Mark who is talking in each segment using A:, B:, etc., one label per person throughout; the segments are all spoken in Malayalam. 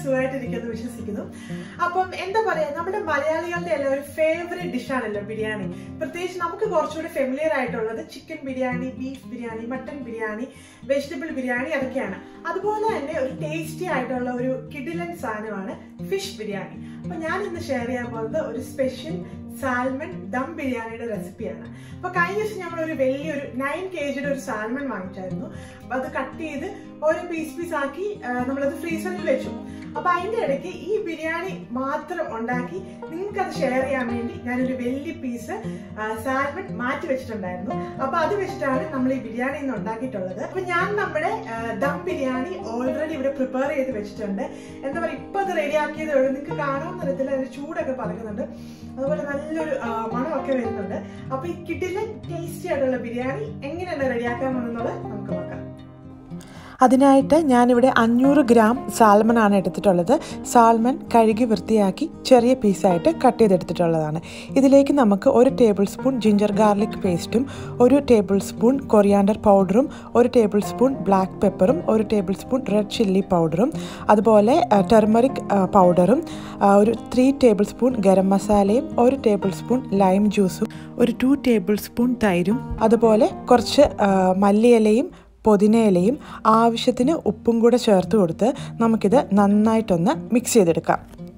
A: സുഖമായിട്ടിരിക്കുന്നു വിശ്വസിക്കുന്നു അപ്പം എന്താ പറയാ നമ്മുടെ മലയാളികളുടെ എല്ലാം ഒരു ഫേവറേറ്റ് ഡിഷാണല്ലോ ബിരിയാണി പ്രത്യേകിച്ച് നമുക്ക് കുറച്ചുകൂടി ഫെമിലിയർ ആയിട്ടുള്ളത് chicken biryani beef biryani mutton biryani vegetable biryani അതൊക്കെയാണ് അതുപോലെ തന്നെ ഒരു ടേസ്റ്റി ആയിട്ടുള്ള ഒരു കിഡിലൻ സാധനമാണ് ഫിഷ് ബിരിയാണി അപ്പൊ ഞാൻ ഇന്ന് ഷെയർ ചെയ്യാൻ പോകുന്നത് ഒരു സ്പെഷ്യൽ സാൽമൺ ദം ബിരിയാണിയുടെ റെസിപ്പിയാണ് അപ്പൊ കഴിഞ്ഞ ദിവസം ഞങ്ങൾ ഒരു വലിയൊരു നയൻ കെ ജിയുടെ ഒരു സാൽമൺ വാങ്ങിച്ചായിരുന്നു അപ്പൊ അത് കട്ട് ചെയ്ത് ഓരോ പീസ് പീസ് ആക്കി ആ, നമ്മളത് ഫ്രീസറിൽ വെച്ചു അപ്പൊ അതിന്റെ ഇടയ്ക്ക് ഈ ബിരിയാണി മാത്രം ഉണ്ടാക്കി നിങ്ങൾക്ക് അത് ഷെയർ ചെയ്യാൻ വേണ്ടി ഞാനൊരു വലിയ പീസ് സാൽമൺ മാറ്റി വെച്ചിട്ടുണ്ടായിരുന്നു അപ്പൊ അത് വെച്ചിട്ടാണ് നമ്മൾ ഈ ബിരിയാണി ഇന്ന് ഉണ്ടാക്കിയിട്ടുള്ളത് അപ്പൊ ഞാൻ നമ്മുടെ ആ, ദം ബിരിയാണി ഓൾറെഡി ഇവിടെ പ്രിപ്പയർ ചെയ്ത് വെച്ചിട്ടുണ്ട് എന്താ പറയുക ഇപ്പൊ അത് റെഡി ആക്കിയതേ ഉള്ളൂ നിങ്ങൾക്ക് കാണാവുന്ന തരത്തിൽ അതിന് ചൂടൊക്കെ പറക്കുന്നുണ്ട് അതുപോലെ നല്ലൊരു ആ, മണമൊക്കെ വരുന്നുണ്ട് അപ്പൊ ഈ കിഡിലൻ ടേസ്റ്റി ആയിട്ടുള്ള ബിരിയാണി എങ്ങനെയാണ് റെഡിയാക്കാമെന്നുള്ളത് നമുക്ക് നോക്കാം
B: അതിനായിട്ട് ഞാനിവിടെ അഞ്ഞൂറ് ഗ്രാം സാൽമൺ ആണ് എടുത്തിട്ടുള്ളത് സാൽമൺ കഴുകി വൃത്തിയാക്കി ചെറിയ പീസായിട്ട് കട്ട് ചെയ്തെടുത്തിട്ടുള്ളതാണ് ഇതിലേക്ക് നമുക്ക് ഒരു ടേബിൾ സ്പൂൺ ജിഞ്ചർ ഗാർലിക് പേസ്റ്റും ഒരു ടേബിൾ സ്പൂൺ കൊറിയാണ്ടർ പൗഡറും ഒരു ടേബിൾ സ്പൂൺ ബ്ലാക്ക് പെപ്പറും ഒരു ടേബിൾ സ്പൂൺ റെഡ് ചില്ലി പൗഡറും അതുപോലെ ടെർമറിക് പൗഡറും ആ, ഒരു ത്രീ ടേബിൾ സ്പൂൺ ഗരം മസാലയും ഒരു ടേബിൾ സ്പൂൺ ലൈം ജ്യൂസും ഒരു ടു ടേബിൾ സ്പൂൺ തൈരും അതുപോലെ കുറച്ച് ആ, മല്ലിയിലയും പുതിനയിലയും ആവശ്യത്തിന് ഉപ്പും കൂടെ ചേർത്ത് കൊടുത്ത് നമുക്കിത് നന്നായിട്ടൊന്ന് മിക്സ് ചെയ്തെടുക്കാം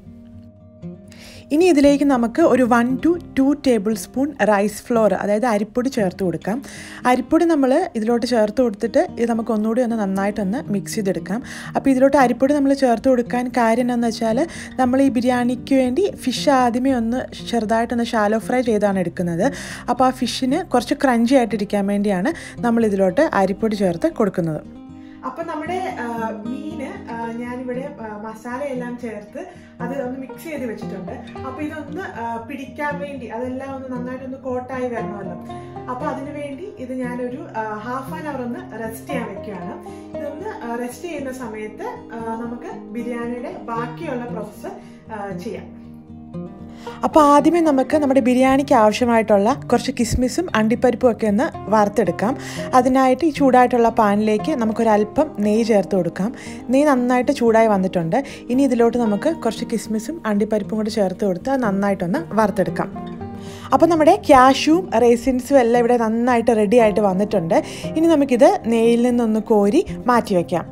B: ഇനി ഇതിലേക്ക് നമുക്ക് ഒരു one to two tablespoon rice flour അതായത് അരിപ്പൊടി ചേർത്ത് കൊടുക്കാം അരിപ്പൊടി നമ്മൾ ഇതിലോട്ട് ചേർത്ത് കൊടുത്തിട്ട് ഇത് നമുക്ക് ഒന്നുകൂടി ഒന്ന് നന്നായിട്ടൊന്ന് മിക്സ് ചെയ്തെടുക്കാം അപ്പോൾ ഇതിലോട്ട് അരിപ്പൊടി നമ്മൾ ചേർത്ത് കൊടുക്കാൻ കാര്യം എന്താണെന്ന് വെച്ചാൽ നമ്മൾ ഈ ബിരിയാണിക്ക് വേണ്ടി ഫിഷ് ആദ്യമേ ഒന്ന് ചെറുതായിട്ടൊന്ന് ഷാലോ ഫ്രൈ ചെയ്താണ് എടുക്കുന്നത് അപ്പോൾ ആ ഫിഷിന് കുറച്ച് ക്രഞ്ചി ആയിട്ടിരിക്കാൻ വേണ്ടിയാണ് നമ്മൾ ഇതിലോട്ട് അരിപ്പൊടി ചേർത്ത് കൊടുക്കുന്നത്
A: അപ്പൊ നമ്മുടെ ആ, മീന് ആ, ഞാനിവിടെ ആ, മസാലയെല്ലാം ചേർത്ത് അത് ഒന്ന് മിക്സ് ചെയ്ത് വെച്ചിട്ടുണ്ട് അപ്പൊ ഇതൊന്ന് ആ, പിടിക്കാൻ വേണ്ടി അതെല്ലാം ഒന്ന് നന്നായിട്ടൊന്ന് കോട്ടായി വരണമല്ലോ അപ്പൊ അതിനു വേണ്ടി ഇത് ഞാനൊരു ഹാഫ് ആൻ അവർ ഒന്ന് റെസ്റ്റ് ചെയ്യാൻ വെക്കുകയാണ് ഇതൊന്ന് റെസ്റ്റ് ചെയ്യുന്ന സമയത്ത് ആ, നമുക്ക് ബിരിയാണിയുടെ ബാക്കിയുള്ള പ്രോസസ്സ് ചെയ്യാം
B: അപ്പോൾ ആദ്യമേ നമുക്ക് നമ്മുടെ ബിരിയാണിക്ക് ആവശ്യമായിട്ടുള്ള കുറച്ച് കിസ്മിസും അണ്ടിപ്പരിപ്പും ഒക്കെ ഒന്ന് വറുത്തെടുക്കാം അതിനായിട്ട് ഈ ചൂടായിട്ടുള്ള പാനിലേക്ക് നമുക്കൊരല്പം നെയ്യ് ചേർത്ത് കൊടുക്കാം നെയ്യ് നന്നായിട്ട് ചൂടായി വന്നിട്ടുണ്ട് ഇനി ഇതിലോട്ട് നമുക്ക് കുറച്ച് കിസ്മിസും അണ്ടിപ്പരിപ്പും കൂടി ചേർത്ത് കൊടുത്ത് അത് നന്നായിട്ടൊന്ന് വറുത്തെടുക്കാം അപ്പോൾ നമ്മുടെ ക്യാഷും റേസിൻസും എല്ലാം ഇവിടെ നന്നായിട്ട് റെഡി ആയിട്ട് വന്നിട്ടുണ്ട് ഇനി നമുക്കിത് നെയ്യിൽ നിന്നൊന്ന് കോരി മാറ്റി വയ്ക്കാം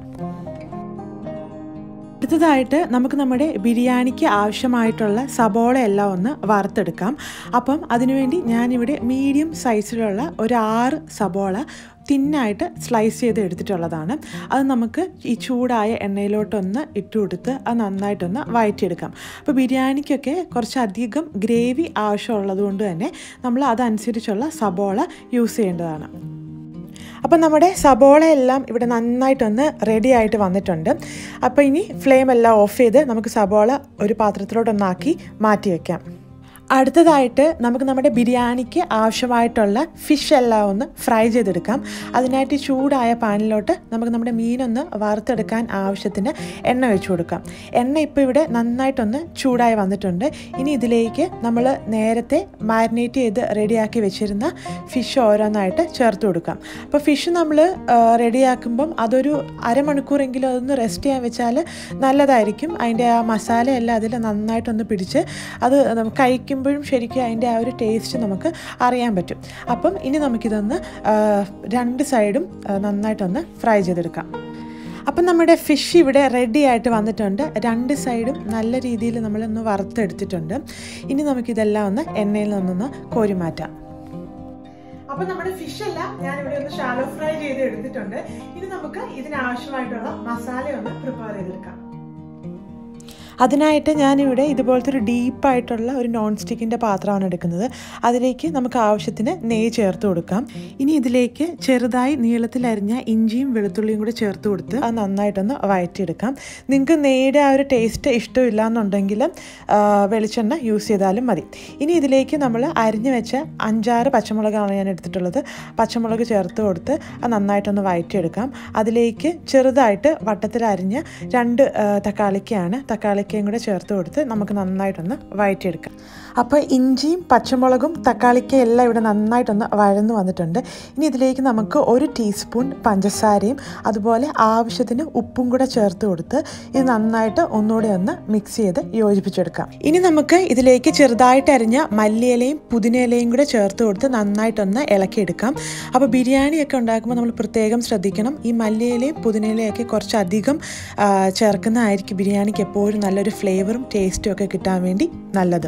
B: അടുത്തതായിട്ട് നമുക്ക് നമ്മുടെ ബിരിയാണിക്ക് ആവശ്യമായിട്ടുള്ള സബോള എല്ലാം ഒന്ന് വറുത്തെടുക്കാം അപ്പം അതിനുവേണ്ടി ഞാനിവിടെ മീഡിയം സൈസിലുള്ള ഒരു ആറ് സബോള തിന്നായിട്ട് സ്ലൈസ് ചെയ്ത് എടുത്തിട്ടുള്ളതാണ് അത് നമുക്ക് ഈ ചൂടായ എണ്ണയിലോട്ടൊന്ന് ഇട്ട് കൊടുത്ത് അത് നന്നായിട്ടൊന്ന് വഴറ്റിയെടുക്കാം അപ്പോൾ ബിരിയാണിക്കൊക്കെ കുറച്ചധികം ഗ്രേവി ആവശ്യമുള്ളത് കൊണ്ട് തന്നെ നമ്മൾ അതനുസരിച്ചുള്ള സബോള യൂസ് ചെയ്യേണ്ടതാണ് അപ്പം നമ്മുടെ സബോള എല്ലാം ഇവിടെ നന്നായിട്ടൊന്ന് റെഡി ആയിട്ട് വന്നിട്ടുണ്ട് അപ്പോൾ ഇനി ഫ്ലെയിം എല്ലാം ഓഫ് ചെയ്ത് നമുക്ക് സബോള ഒരു പാത്രത്തിലോട്ടൊന്നാക്കി മാറ്റി വയ്ക്കാം അടുത്തതായിട്ട് നമുക്ക് നമ്മുടെ ബിരിയാണിക്ക് ആവശ്യമായിട്ടുള്ള ഫിഷ് എല്ലാം ഒന്ന് ഫ്രൈ ചെയ്തെടുക്കാം അതിനായിട്ട് ഈ ചൂടായ പാനിലോട്ട് നമുക്ക് നമ്മുടെ മീനൊന്ന് വറുത്തെടുക്കാൻ ആവശ്യത്തിന് എണ്ണ ഒഴിച്ചു കൊടുക്കാം എണ്ണ ഇപ്പോൾ ഇവിടെ നന്നായിട്ടൊന്ന് ചൂടായി വന്നിട്ടുണ്ട് ഇനി ഇതിലേക്ക് നമ്മൾ നേരത്തെ മാരിനേറ്റ് ചെയ്ത് റെഡിയാക്കി വെച്ചിരുന്ന ഫിഷ് ഓരോന്നായിട്ട് ചേർത്ത് കൊടുക്കാം അപ്പോൾ ഫിഷ് നമ്മൾ റെഡിയാക്കുമ്പം അതൊരു അരമണിക്കൂറെങ്കിലും അതൊന്ന് റെസ്റ്റ് ചെയ്യാൻ വെച്ചാൽ നല്ലതായിരിക്കും അതിൻ്റെ ആ മസാലയെല്ലാം അതിൽ നന്നായിട്ടൊന്ന് പിടിച്ച് അത് നമുക്ക് കഴിക്കുമ്പോഴും ശരിക്കും അതിൻ്റെ ആ ഒരു ടേസ്റ്റ് നമുക്ക് അറിയാൻ പറ്റും അപ്പം ഇനി നമുക്കിതൊന്ന് ആ, രണ്ട് സൈഡും ആ, നന്നായിട്ടൊന്ന് ഫ്രൈ ചെയ്തെടുക്കാം അപ്പം നമ്മുടെ ഫിഷ് ഇവിടെ റെഡി ആയിട്ട് വന്നിട്ടുണ്ട് രണ്ട് സൈഡും നല്ല രീതിയിൽ നമ്മളൊന്ന് വറുത്തെടുത്തിട്ടുണ്ട് ഇനി നമുക്കിതെല്ലാം ഒന്ന് എണ്ണയിൽ നിന്നൊന്ന് കോരി മാറ്റാം
A: അപ്പൊ നമ്മുടെ ഫിഷ് എല്ലാം ഞാൻ ഇവിടെ ഒന്ന് ഷാലോ ഫ്രൈ ചെയ്ത് എടുത്തിട്ടുണ്ട് ഇനി നമുക്ക് ഇതിനാവശ്യമായിട്ടുള്ള മസാല ഒന്ന് പ്രിപ്പയർ ചെയ്തെടുക്കാം
B: അതിനായിട്ട് ഞാനിവിടെ ഇതുപോലത്തെ ഒരു ഡീപ്പായിട്ടുള്ള ഒരു നോൺ സ്റ്റിക്കിൻ്റെ പാത്രമാണ് എടുക്കുന്നത് അതിലേക്ക് നമുക്ക് ആവശ്യത്തിന് നെയ്യ് ചേർത്ത് കൊടുക്കാം ഇനി ഇതിലേക്ക് ചെറുതായി നീളത്തിൽ അരിഞ്ഞ ഇഞ്ചിയും വെളുത്തുള്ളിയും കൂടി ചേർത്ത് കൊടുത്ത് അത് നന്നായിട്ടൊന്ന് വഴറ്റിയെടുക്കാം നിങ്ങൾക്ക് നെയ്യുടെ ആ ഒരു ടേസ്റ്റ് ഇഷ്ടമില്ല എന്നുണ്ടെങ്കിൽ ആ, വെളിച്ചെണ്ണ യൂസ് ചെയ്താലും മതി ഇനി ഇതിലേക്ക് നമ്മൾ അരിഞ്ഞു വെച്ച അഞ്ചാറ് പച്ചമുളകാണ് ഞാൻ എടുത്തിട്ടുള്ളത് പച്ചമുളക് ചേർത്ത് കൊടുത്ത് അത് നന്നായിട്ടൊന്ന് വഴറ്റിയെടുക്കാം അതിലേക്ക് ചെറുതായിട്ട് വട്ടത്തിൽ അരിഞ്ഞ രണ്ട് ആ, തക്കാളിക്കാണ് തക്കാളിക്ക ഏലക്കയും കൂടെ ചേർത്ത് കൊടുത്ത് നമുക്ക് നന്നായിട്ടൊന്ന് വഴറ്റിയെടുക്കാം അപ്പോൾ ഇഞ്ചിയും പച്ചമുളകും തക്കാളിക്കയും എല്ലാം ഇവിടെ നന്നായിട്ടൊന്ന് വഴന്നു വന്നിട്ടുണ്ട് ഇനി ഇതിലേക്ക് നമുക്ക് ഒരു ടീസ്പൂൺ പഞ്ചസാരയും അതുപോലെ ആവശ്യത്തിന് ഉപ്പും കൂടെ ചേർത്ത് കൊടുത്ത് ഇത് നന്നായിട്ട് ഒന്നുകൂടെ ഒന്ന് മിക്സ് ചെയ്ത് യോജിപ്പിച്ചെടുക്കാം ഇനി നമുക്ക് ഇതിലേക്ക് ചെറുതായിട്ട് അരിഞ്ഞ മല്ലിയിലയും പുതിനയിലയും കൂടെ ചേർത്ത് കൊടുത്ത് നന്നായിട്ടൊന്ന് ഇളക്കിയെടുക്കാം അപ്പോൾ ബിരിയാണിയൊക്കെ ഉണ്ടാക്കുമ്പോൾ നമ്മൾ പ്രത്യേകം ശ്രദ്ധിക്കണം ഈ മല്ലിയിലയും പുതിനയിലയൊക്കെ കുറച്ചധികം ആ, ചേർക്കുന്നതായിരിക്കും ബിരിയാണിക്ക് എപ്പോഴും നല്ലൊരു ഫ്ലേവറും ടേസ്റ്റും ഒക്കെ കിട്ടാൻ വേണ്ടി നല്ലത്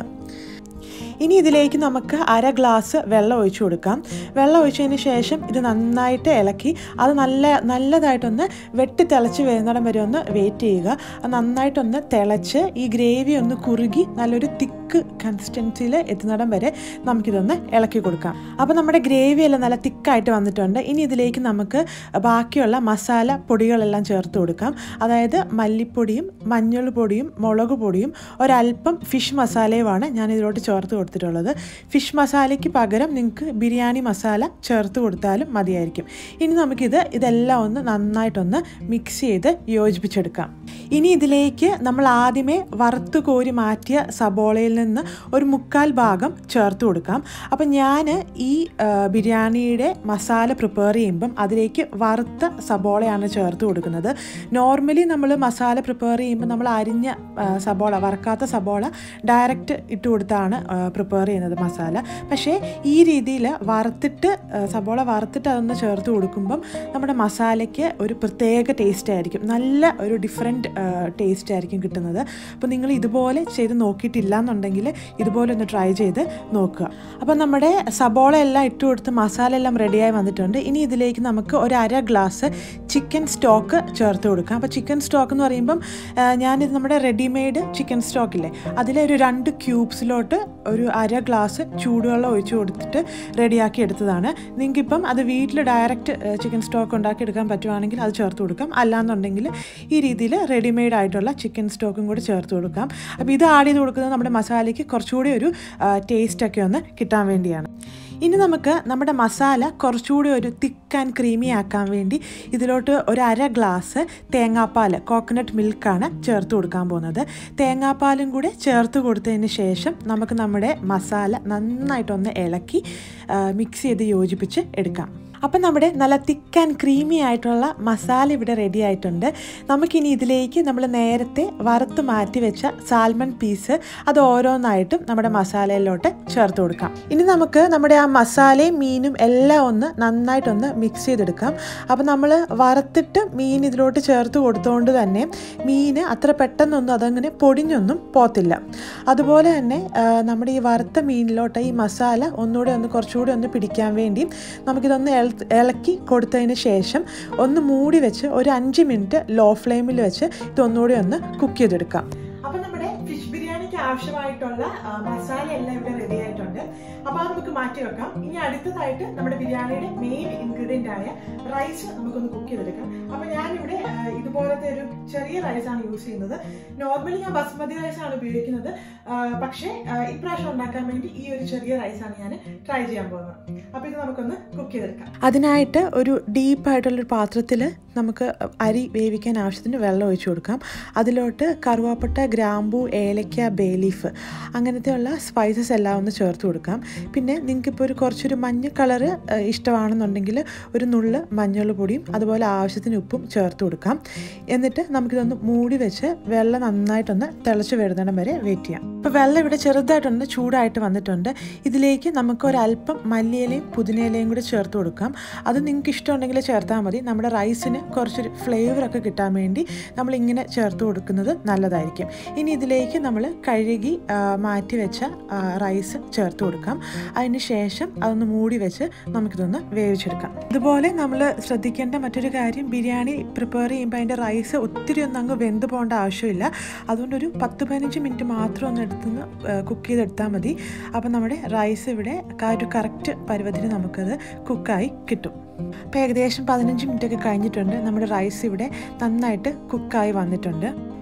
B: ഇനി ഇതിലേക്ക് നമുക്ക് അര ഗ്ലാസ് വെള്ളം ഒഴിച്ചു കൊടുക്കാം വെള്ളം ഒഴിച്ചതിന് ശേഷം ഇത് നന്നായിട്ട് ഇളക്കി അത് നല്ല നല്ലതായിട്ടൊന്ന് വെട്ടി തിളച്ച് വരുന്നിടം വരെ ഒന്ന് വെയിറ്റ് ചെയ്യുക അത് നന്നായിട്ടൊന്ന് തിളച്ച് ഈ ഗ്രേവി ഒന്ന് കുറുകി നല്ലൊരു തിക്ക് കൺസിസ്റ്റൻസിയിൽ എത്തുന്നിടം വരെ നമുക്കിതൊന്ന് ഇളക്കി കൊടുക്കാം അപ്പോൾ നമ്മുടെ ഗ്രേവി എല്ലാം നല്ല തിക്കായിട്ട് വന്നിട്ടുണ്ട് ഇനി ഇതിലേക്ക് നമുക്ക് ബാക്കിയുള്ള മസാല പൊടികളെല്ലാം ചേർത്ത് കൊടുക്കാം അതായത് മല്ലിപ്പൊടിയും മഞ്ഞൾ പൊടിയും മുളക് പൊടിയും ഒരല്പം ഫിഷ് മസാലയുമാണ് ഞാൻ ഇതിലോട്ട് ചേർത്ത് കൊടുത്തിട്ടുള്ളത് ഫിഷ് മസാലയ്ക്ക് പകരം നിങ്ങൾക്ക് ബിരിയാണി മസാല ചേർത്ത് കൊടുത്താലും മതിയായിരിക്കും ഇനി നമുക്കിത് ഇതെല്ലാം ഒന്ന് നന്നായിട്ടൊന്ന് മിക്സ് ചെയ്ത് യോജിപ്പിച്ചെടുക്കാം ഇനി ഇതിലേക്ക് നമ്മൾ ആദ്യമേ വറുത്ത് കോരി മാറ്റിയ സബോളയിൽ നിന്ന് ഒരു മുക്കാൽ ഭാഗം ചേർത്ത് കൊടുക്കാം അപ്പം ഞാൻ ഈ ആ, ബിരിയാണിയുടെ മസാല പ്രിപ്പയർ ചെയ്യുമ്പം അതിലേക്ക് വറുത്ത സബോളയാണ് ചേർത്ത് കൊടുക്കുന്നത് നോർമലി നമ്മൾ മസാല പ്രിപ്പയർ ചെയ്യുമ്പോൾ നമ്മൾ അരിഞ്ഞ ആ, സബോള വറക്കാത്ത സബോള ഡയറക്റ്റ് ഇട്ട് കൊടുത്താണ് പ്രിപ്പയർ ചെയ്യുന്നത് മസാല പക്ഷേ ഈ രീതിയിൽ വറുത്തിട്ട് ആ, സബോള വറുത്തിട്ട് അതൊന്ന് ചേർത്ത് കൊടുക്കുമ്പം നമ്മുടെ മസാലയ്ക്ക് ഒരു പ്രത്യേക ടേസ്റ്റ് ആയിരിക്കും നല്ല ഒരു ഡിഫറെൻറ്റ് ടേസ്റ്റ് ആയിരിക്കും കിട്ടുന്നത് അപ്പോൾ നിങ്ങൾ ഇതുപോലെ ചെയ്ത് നോക്കിയിട്ടില്ല എന്നുണ്ടെങ്കിൽ ഇതുപോലെ ഒന്ന് ട്രൈ ചെയ്ത് നോക്കുക അപ്പോൾ നമ്മുടെ സബോള എല്ലാം ഇട്ട് കൊടുത്ത് മസാല എല്ലാം റെഡിയായി വന്നിട്ടുണ്ട് ഇനി ഇതിലേക്ക് നമുക്ക് ഒരു അര ഗ്ലാസ് ചിക്കൻ സ്റ്റോക്ക് ചേർത്ത് കൊടുക്കാം അപ്പോൾ ചിക്കൻ സ്റ്റോക്ക് എന്ന് പറയുമ്പം ആ, ഞാനിത് നമ്മുടെ റെഡിമെയ്ഡ് ചിക്കൻ സ്റ്റോക്കില്ലേ അതിലെ ഒരു രണ്ട് ക്യൂബ്സിലോട്ട് ഒരു അര ഗ്ലാസ് ചൂടുവെള്ളം ഒഴിച്ച് കൊടുത്തിട്ട് റെഡിയാക്കി എടുത്തതാണ് നിങ്ങൾക്കിപ്പം അത് വീട്ടിൽ ഡയറക്റ്റ് ചിക്കൻ സ്റ്റോക്ക് ഉണ്ടാക്കി എടുക്കാൻ പറ്റുവാണെങ്കിൽ അത് ചേർത്ത് കൊടുക്കാം അല്ലാന്നുണ്ടെങ്കിൽ ഈ രീതിയിൽ റെഡിമെയ്ഡ് ആയിട്ടുള്ള ചിക്കൻ സ്റ്റോക്കും കൂടി ചേർത്ത് കൊടുക്കാം അപ്പോൾ ഇത് ആഡ് ചെയ്ത് കൊടുക്കുന്നത് നമ്മുടെ മസാലയ്ക്ക് കുറച്ചുകൂടി ഒരു ടേസ്റ്റൊക്കെ ഒന്ന് കിട്ടാൻ വേണ്ടിയാണ് ഇനി നമുക്ക് നമ്മുടെ മസാല കുറച്ചുകൂടി ഒരു തിക്ക് ആൻഡ് ക്രീമി ആക്കാൻ വേണ്ടി ഇതിലോട്ട് ഒരു അര ഗ്ലാസ് തേങ്ങാപ്പാൽ കോക്കനട്ട് മിൽക്കാണ് ചേർത്ത് കൊടുക്കാൻ പോകുന്നത് തേങ്ങാപ്പാലും കൂടെ ചേർത്ത് കൊടുത്തതിന് ശേഷം നമുക്ക് നമ്മുടെ മസാല നന്നായിട്ടൊന്ന് ഇളക്കി മിക്സ് ചെയ്ത് യോജിപ്പിച്ച് എടുക്കാം അപ്പം നമ്മുടെ നല്ല തിക്ക് ആൻഡ് ക്രീമി ആയിട്ടുള്ള മസാല ഇവിടെ റെഡി ആയിട്ടുണ്ട് നമുക്കിനി ഇതിലേക്ക് നമ്മൾ നേരത്തെ വറുത്ത് മാറ്റി വെച്ച സാൽമൺ പീസ് അത് ഓരോന്നായിട്ടും നമ്മുടെ മസാലയിലോട്ട് ചേർത്ത് കൊടുക്കാം ഇനി നമുക്ക് നമ്മുടെ ആ മസാലയും മീനും എല്ലാം ഒന്ന് നന്നായിട്ടൊന്ന് മിക്സ് ചെയ്തെടുക്കാം അപ്പം നമ്മൾ വറുത്തിട്ട് മീൻ ഇതിലോട്ട് ചേർത്ത് കൊടുത്തുകൊണ്ട് തന്നെ മീൻ അത്ര പെട്ടെന്നൊന്നും അതങ്ങനെ പൊടിഞ്ഞൊന്നും പോത്തില്ല അതുപോലെ തന്നെ ആ, നമ്മുടെ ഈ വറുത്ത മീനിലോട്ട് ഈ മസാല ഒന്നുകൂടെ ഒന്ന് കുറച്ചുകൂടി ഒന്ന് പിടിക്കാൻ വേണ്ടി നമുക്കിതൊന്ന് ഇള- ഇളക്കി കൊടുത്തതിന് ശേഷം ഒന്ന് മൂടി വെച്ച് ഒരു അഞ്ച് മിനിറ്റ് ലോ ഫ്ലെയിമിൽ വെച്ച് ഇതൊന്നുകൂടി ഒന്ന് കുക്ക് ചെയ്തെടുക്കാം
A: അപ്പൊ നമ്മുടെ ഫിഷ് ബിരിയാണിക്ക് ആവശ്യമായിട്ടുള്ള ആ, മസാല എല്ലാം ഇവിടെ റെഡി ആയിട്ടുണ്ട് അപ്പൊ അത് നമുക്ക് മാറ്റി വെക്കാം ഇനി അടുത്തതായിട്ട് നമ്മുടെ ബിരിയാണിയുടെ മെയിൻ ഇൻഗ്രീഡിയന്റ് ആയ റൈസ് നമുക്കൊന്ന് കുക്ക് ചെയ്തെടുക്കാം അപ്പൊ ഞാനിവിടെ ആ, ഇതുപോലത്തെ ഒരു ചെറിയ റൈസ് ആണ് യൂസ് ചെയ്യുന്നത് നോർമലി ഞാൻ ബസ്മതി റൈസ് ആണ് ഉപയോഗിക്കുന്നത് ആ, പക്ഷേ ആ, ഇപ്രാവശ്യം ഉണ്ടാക്കാൻ വേണ്ടി ഈ ഒരു ചെറിയ റൈസ് ആണ് ഞാൻ ട്രൈ ചെയ്യാൻ പോകുന്നത് അപ്പൊ ഇത് നമുക്കൊന്ന് കുക്ക് ചെയ്തെടുക്കാം
B: അതിനായിട്ട് ഒരു ഡീപ്പായിട്ടുള്ളൊരു പാത്രത്തിൽ നമുക്ക് അരി വേവിക്കാൻ ആവശ്യത്തിന് വെള്ളം ഒഴിച്ചു കൊടുക്കാം അതിലോട്ട് കറുവാപ്പട്ട ഗ്രാമ്പൂ ഏലക്ക ബേ ലീഫ് അങ്ങനത്തെ ഉള്ള സ്പൈസസ് എല്ലാം ഒന്ന് ചേർത്ത് കൊടുക്കാം പിന്നെ നിങ്ങൾക്കിപ്പോൾ ഒരു കുറച്ചൊരു മഞ്ഞ കളറ് ഇഷ്ടമാണെന്നുണ്ടെങ്കിൽ ഒരു നുള്ള് മഞ്ഞൾ പൊടിയും അതുപോലെ ആവശ്യത്തിന് ഉപ്പും ചേർത്ത് കൊടുക്കാം എന്നിട്ട് നമുക്കിതൊന്ന് മൂടി വെച്ച് വെള്ളം നന്നായിട്ടൊന്ന് തിളച്ച് വരുന്നിടം വരെ വെയിറ്റ് ചെയ്യാം ഇപ്പോൾ വെള്ളം ഇവിടെ ചെറുതായിട്ടൊന്ന് ചൂടായിട്ട് വന്നിട്ടുണ്ട് ഇതിലേക്ക് നമുക്ക് ഒരല്പം മല്ലിയിലയും പുതിനയിലയും കൂടി ചേർത്ത് കൊടുക്കാം അത് നിങ്ങൾക്ക് ഇഷ്ടമുണ്ടെങ്കിൽ ചേർത്താൽ മതി നമ്മുടെ റൈസിന് കുറച്ചൊരു ഫ്ലേവറൊക്കെ കിട്ടാൻ വേണ്ടി നമ്മൾ ഇങ്ങനെ ചേർത്ത് കൊടുക്കുന്നത് നല്ലതായിരിക്കും ഇനി ഇതിലേക്ക് നമ്മൾ കഴുകി ആ, മാറ്റി വെച്ച ആ, റൈസ് ചേർത്ത് കൊടുക്കാം അതിന് ശേഷം അതൊന്ന് മൂടി വെച്ച് നമുക്കിതൊന്ന് വേവിച്ചെടുക്കാം ഇതുപോലെ നമ്മൾ ശ്രദ്ധിക്കേണ്ട മറ്റൊരു കാര്യം ബിരിയാണി പ്രിപ്പയർ ചെയ്യുമ്പോൾ അതിൻ്റെ റൈസ് ഒത്തിരി ഒന്നും അങ്ങ് വെന്ത് പോകേണ്ട ആവശ്യമില്ല അതുകൊണ്ട് ഒരു പത്ത് പതിനഞ്ച് മിനിറ്റ് മാത്രം ഒന്ന് എടുത്തുനിന്ന് കുക്ക് ചെയ്തെടുത്താൽ മതി അപ്പം നമ്മുടെ റൈസ് ഇവിടെ ആ ഒരു കറക്റ്റ് പരുവത്തിന് നമുക്കത് കുക്കായി കിട്ടും അപ്പോൾ ഏകദേശം പതിനഞ്ച് മിനിറ്റ് ഒക്കെ കഴിഞ്ഞിട്ടുണ്ട് നമ്മുടെ റൈസ് ഇവിടെ നന്നായിട്ട് കുക്കായി വന്നിട്ടുണ്ട്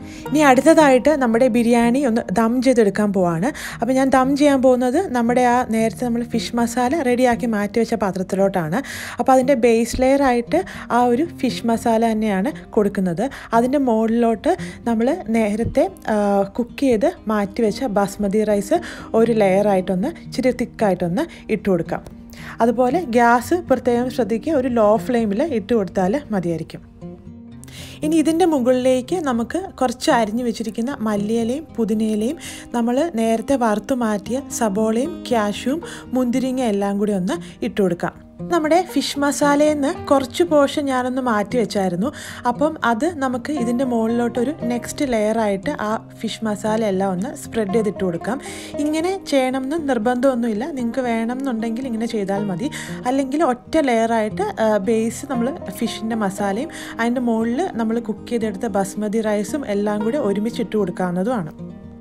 B: ഇനി അടുത്തതായിട്ട് നമ്മുടെ ബിരിയാണി ഒന്ന് ദം ചെയ്തെടുക്കാൻ പോവാണ് അപ്പോൾ ഞാൻ ദം ചെയ്യാൻ പോകുന്നത് നമ്മുടെ ആ നേരത്തെ നമ്മൾ ഫിഷ് മസാല റെഡിയാക്കി മാറ്റി വെച്ച പാത്രത്തിലോട്ടാണ് അപ്പോൾ അതിൻ്റെ ബേസ് ലെയർ ആയിട്ട് ആ ഒരു ഫിഷ് മസാല തന്നെയാണ് കൊടുക്കുന്നത് അതിൻ്റെ മുകളിലോട്ട് നമ്മൾ നേരത്തെ കുക്ക് ചെയ്ത് മാറ്റി വെച്ച ബാസ്മതി റൈസ് ഒരു ലെയറായിട്ടൊന്ന് ഇച്ചിരി തിക്കായിട്ടൊന്ന് ഇട്ട് കൊടുക്കാം അതുപോലെ ഗ്യാസ് പ്രത്യേകം ശ്രദ്ധിക്കുക ഒരു ലോ ഫ്ലെയിമിൽ ഇട്ട് കൊടുത്താൽ മതിയായിരിക്കും ഇനി ഇതിൻ്റെ മുകളിലേക്ക് നമുക്ക് കുറച്ച് അരിഞ്ഞു വെച്ചിരിക്കുന്ന മല്ലിയിലയും പുതിനയിലയും നമ്മൾ നേരത്തെ വറുത്തു മാറ്റിയ സബോളയും ക്യാഷും മുന്തിരിങ്ങ എല്ലാം കൂടി ഒന്ന് ഇട്ട് കൊടുക്കാം നമ്മുടെ ഫിഷ് മസാലയിൽ നിന്ന് കുറച്ച് പോർഷൻ ഞാനൊന്ന് മാറ്റി വെച്ചായിരുന്നു അപ്പം അത് നമുക്ക് ഇതിൻ്റെ മുകളിലോട്ടൊരു നെക്സ്റ്റ് ലെയറായിട്ട് ആ ഫിഷ് മസാല എല്ലാം ഒന്ന് സ്പ്രെഡ് ചെയ്തിട്ട് കൊടുക്കാം ഇങ്ങനെ ചെയ്യണമെന്ന് നിർബന്ധമൊന്നുമില്ല നിങ്ങൾക്ക് വേണം എന്നുണ്ടെങ്കിൽ ഇങ്ങനെ ചെയ്താൽ മതി അല്ലെങ്കിൽ ഒറ്റ ലെയറായിട്ട് ബേസ് നമ്മൾ ഫിഷിൻ്റെ മസാലയും അതിൻ്റെ മുകളിൽ നമ്മൾ കുക്ക് ചെയ്തെടുത്ത ബസ്മതി റൈസും എല്ലാം കൂടി ഒരുമിച്ച് ഇട്ട് കൊടുക്കാവുന്നതുമാണ്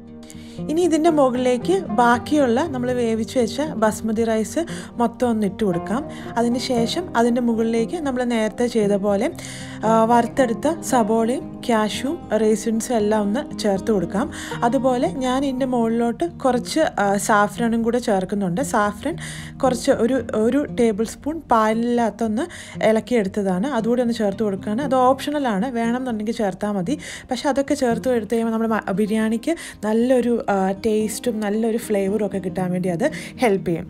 B: ഇനി ഇതിൻ്റെ മുകളിലേക്ക് ബാക്കിയുള്ള നമ്മൾ വേവിച്ച് വെച്ച ബസ്മതി റൈസ് മൊത്തം ഒന്ന് ഇട്ട് കൊടുക്കാം അതിന് ശേഷം അതിൻ്റെ മുകളിലേക്ക് നമ്മൾ നേരത്തെ ചെയ്ത പോലെ വറുത്തെടുത്ത സബോളയും ക്യാഷും റേസിൻസും എല്ലാം ഒന്ന് ചേർത്ത് കൊടുക്കാം അതുപോലെ ഞാൻ ഇതിൻ്റെ മുകളിലോട്ട് കുറച്ച് സാഫ്രനും കൂടെ ചേർക്കുന്നുണ്ട് സാഫ്രൻ കുറച്ച് ഒരു ഒരു ടേബിൾ സ്പൂൺ പാലില്ലാത്തൊന്ന് ഇളക്കിയെടുത്തതാണ് അതുകൂടി ഒന്ന് ചേർത്ത് കൊടുക്കുകയാണ് അത് ഓപ്ഷണലാണ് വേണമെന്നുണ്ടെങ്കിൽ ചേർത്താൽ മതി പക്ഷെ അതൊക്കെ ചേർത്ത് എടുത്ത് കഴിയുമ്പോൾ നമ്മുടെ ബിരിയാണിക്ക് നല്ലൊരു ടേസ്റ്റും നല്ലൊരു ഫ്ലേവറും ഒക്കെ കിട്ടാൻ വേണ്ടി അത് ഹെൽപ്പ് ചെയ്യും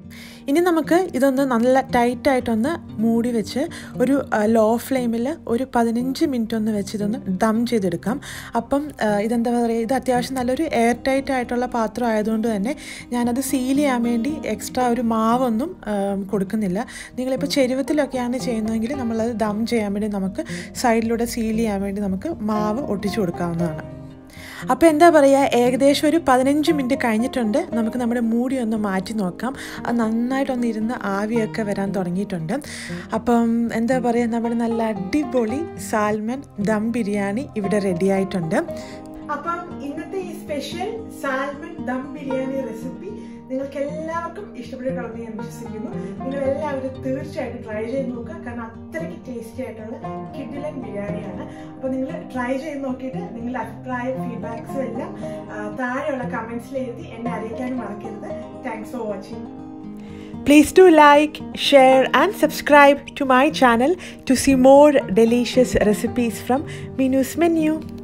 B: ഇനി നമുക്ക് ഇതൊന്ന് നല്ല ടൈറ്റായിട്ടൊന്ന് മൂടി വെച്ച് ഒരു ലോ ഫ്ലെയിമിൽ ഒരു പതിനഞ്ച് മിനിറ്റ് ഒന്ന് വെച്ച് ഇതൊന്ന് ദം ചെയ്തെടുക്കാം അപ്പം ഇതെന്താ പറയുക ഇത് അത്യാവശ്യം നല്ലൊരു എയർ ടൈറ്റ് ആയിട്ടുള്ള പാത്രം ആയതുകൊണ്ട് തന്നെ ഞാനത് സീൽ ചെയ്യാൻ വേണ്ടി എക്സ്ട്രാ ഒരു മാവൊന്നും കൊടുക്കുന്നില്ല നിങ്ങളിപ്പോൾ ചെരുവത്തിലൊക്കെയാണ് ചെയ്യുന്നതെങ്കിൽ നമ്മളത് ദം ചെയ്യാൻ വേണ്ടി നമുക്ക് സൈഡിലൂടെ സീൽ ചെയ്യാൻ വേണ്ടി നമുക്ക് മാവ് ഒട്ടിച്ചു കൊടുക്കാവുന്നതാണ് അപ്പോൾ എന്താ പറയുക ഏകദേശം ഒരു പതിനഞ്ച് മിനിറ്റ് കഴിഞ്ഞിട്ടുണ്ട് നമുക്ക് നമ്മുടെ മൂടി ഒന്ന് മാറ്റി നോക്കാം അത് നന്നായിട്ടൊന്ന് ഇരുന്ന് ആവിയൊക്കെ വരാൻ തുടങ്ങിയിട്ടുണ്ട് അപ്പം എന്താ പറയുക നമ്മുടെ നല്ല അടിപൊളി സാൽമൺ ദം ബിരിയാണി ഇവിടെ റെഡി ആയിട്ടുണ്ട്
A: അപ്പം ഇന്നത്തെ ഈ special salmon dum biryani recipe നിങ്ങൾക്ക് എല്ലാവർക്കും ഇഷ്ടപ്പെട്ടിട്ടുണ്ടെന്ന് ഞാൻ വിശ്വസിക്കുന്നു നിങ്ങൾ എല്ലാവരും തീർച്ചയായിട്ടും ട്രൈ ചെയ്ത് നോക്കുക കാരണം അത്രയ്ക്ക് ടേസ്റ്റി ആയിട്ടുള്ള കിഡിലൻ ബിരിയാണിയാണ് അപ്പോൾ നിങ്ങൾ ട്രൈ ചെയ്ത് നോക്കിയിട്ട് നിങ്ങളുടെ അഭിപ്രായം ഫീഡ്ബാക്സും എല്ലാം താഴെയുള്ള കമൻസിൽ എഴുതി എന്നെ അറിയിക്കാനും മറക്കരുത് thanks for watching
B: Please do like, share, and subscribe to my channel to see more delicious recipes from Minu's menu.